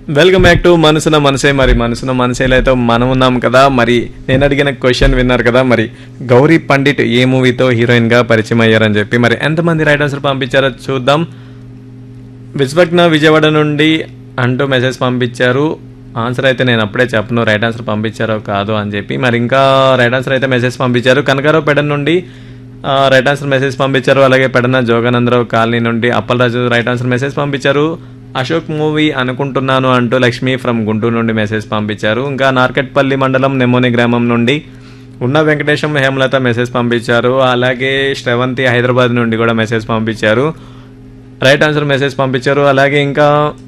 welcome back to మనసున మనసే మరి మనసున మనసేలో అయితే మనం ఉన్నాం కదా మరి నేను అడిగిన క్వశ్చన్ విన్నారు కదా మరి గౌరీ పండిట్ ఏ మూవీతో హీరోయిన్ గా పరిచయం అయ్యారని చెప్పి మరి ఎంతమంది రైట్ ఆన్సర్ పంపించారో చూద్దాం విశ్వజ్ఞ విజయవాడ నుండి అంటూ మెసేజ్ పంపించారు ఆన్సర్ అయితే నేను అప్పుడే చెప్పను రైట్ ఆన్సర్ పంపించారో కాదు అని చెప్పి మరి ఇంకా రైట్ ఆన్సర్ అయితే మెసేజ్ పంపించారు కనకారావు పెడన్ నుండి ఆ, రైట్ ఆన్సర్ మెసేజ్ పంపించారు అలాగే పెడన జోగానందరావు కాలనీ నుండి అప్పలరాజు రైట్ ఆన్సర్ మెసేజ్ పంపించారు అశోక్ మూవీ అనుకుంటున్నాను అంటూ లక్ష్మి ఫ్రమ్ గుంటూరు నుండి మెసేజ్ పంపించారు ఇంకా నార్కెట్పల్లి మండలం నెమ్మోని గ్రామం నుండి ఉన్న వెంకటేశం హేమలత మెసేజ్ పంపించారు అలాగే శ్రవంతి హైదరాబాద్ నుండి కూడా మెసేజ్ పంపించారు రైట్ ఆన్సర్ మెసేజ్ పంపించారు అలాగే ఇంకా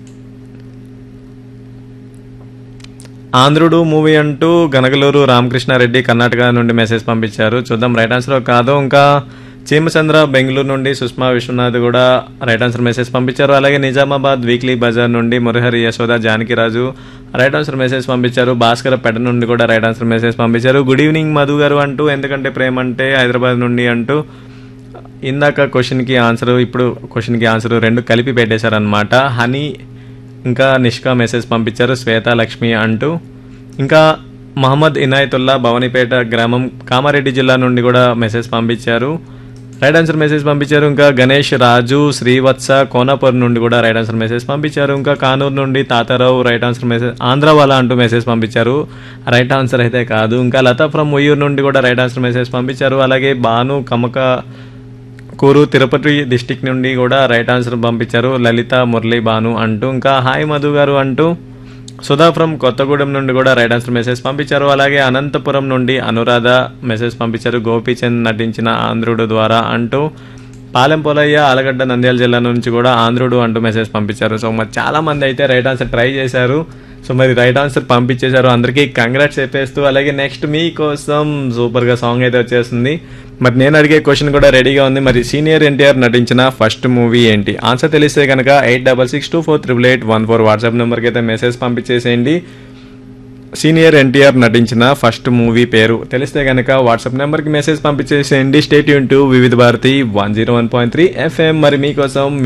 ఆంధ్రుడు మూవీ అంటూ గనగలూరు రామకృష్ణారెడ్డి కర్ణాటక నుండి మెసేజ్ పంపించారు చూద్దాం రైట్ ఆన్సర్ కాదు ఇంకా చీమచంద్ర బెంగళూరు నుండి సుష్మా విశ్వనాథ్ కూడా రైట్ ఆన్సర్ మెసేజ్ పంపించారు అలాగే నిజామాబాద్ వీక్లీ బజార్ నుండి Murahari Yashoda Janakiraju right answer message పంపించారు భాస్కర్ పెడ నుండి కూడా రైట్ ఆన్సర్ మెసేజ్ పంపించారు గుడ్ ఈవినింగ్ మధు గారు అంటూ ఎందుకంటే ప్రేమ అంటే హైదరాబాద్ నుండి అంటూ ఇందాక క్వశ్చన్కి ఆన్సర్ ఇప్పుడు క్వశ్చన్కి ఆన్సర్ రెండు కలిపి పెట్టేశారనమాట హనీ ఇంకా నిష్కా మెసేజ్ పంపించారు శ్వేత లక్ష్మి అంటూ ఇంకా మహమ్మద్ ఇనాయతుల్లా భవనిపేట గ్రామం కామారెడ్డి జిల్లా నుండి కూడా మెసేజ్ పంపించారు రైట్ ఆన్సర్ మెసేజ్ పంపించారు ఇంకా గణేష్ రాజు శ్రీవత్స కోనాపూర్ నుండి కూడా రైట్ ఆన్సర్ మెసేజ్ పంపించారు ఇంకా కానూరు నుండి Tatarao right answer message Andhra వాళ్ళ అంటూ మెసేజ్ పంపించారు రైట్ ఆన్సర్ అయితే కాదు ఇంకా లతా ఫ్రమ్ ఉయ్యూరు నుండి కూడా రైట్ ఆన్సర్ మెసేజ్ పంపించారు అలాగే భాను కమక కూరు తిరుపతి డిస్టిక్ నుండి కూడా రైట్ ఆన్సర్ పంపించారు లలిత మురళీ భాను అంటూ ఇంకా హాయ్ మధు గారు అంటూ సుధా ఫ్రమ్ కొత్తగూడెం నుండి కూడా రైట్ ఆన్సర్ మెసేజ్ పంపించారు అలాగే అనంతపురం నుండి అనురాధ మెసేజ్ పంపించారు గోపీచంద్ నటించిన ఆంధ్రుడు ద్వారా అంటూ పాలెం పోలయ్య ఆలగడ్డ నంద్యాల జిల్లా నుంచి కూడా ఆంధ్రుడు అంటూ మెసేజ్ పంపించారు సో మరి చాలా మంది అయితే రైట్ ఆన్సర్ ట్రై చేశారు సో మరి రైట్ ఆన్సర్ పంపించేశారు అందరికీ కంగ్రాట్స్ చెప్పేస్తూ అలాగే నెక్స్ట్ మీకోసం సూపర్గా సాంగ్ అయితే వచ్చేస్తుంది మరి నేను అడిగే క్వశ్చన్ కూడా రెడీగా ఉంది మరి సీనియర్ ఎన్టీఆర్ నటించిన ఫస్ట్ మూవీ ఏంటి ఆన్సర్ తెలిస్తే కనుక eight double six two four triple eight one four WhatsApp నెంబర్కి అయితే మెసేజ్ పంపించేసేయండి సీనియర్ ఎన్టీఆర్ నటించిన ఫస్ట్ మూవీ పేరు తెలిస్తే కనుక వాట్సాప్ నెంబర్కి మెసేజ్ పంపించేసేయండి స్టేట్ యూన్ to Vividh Bharati one zero one point three FM మరి మీకోసం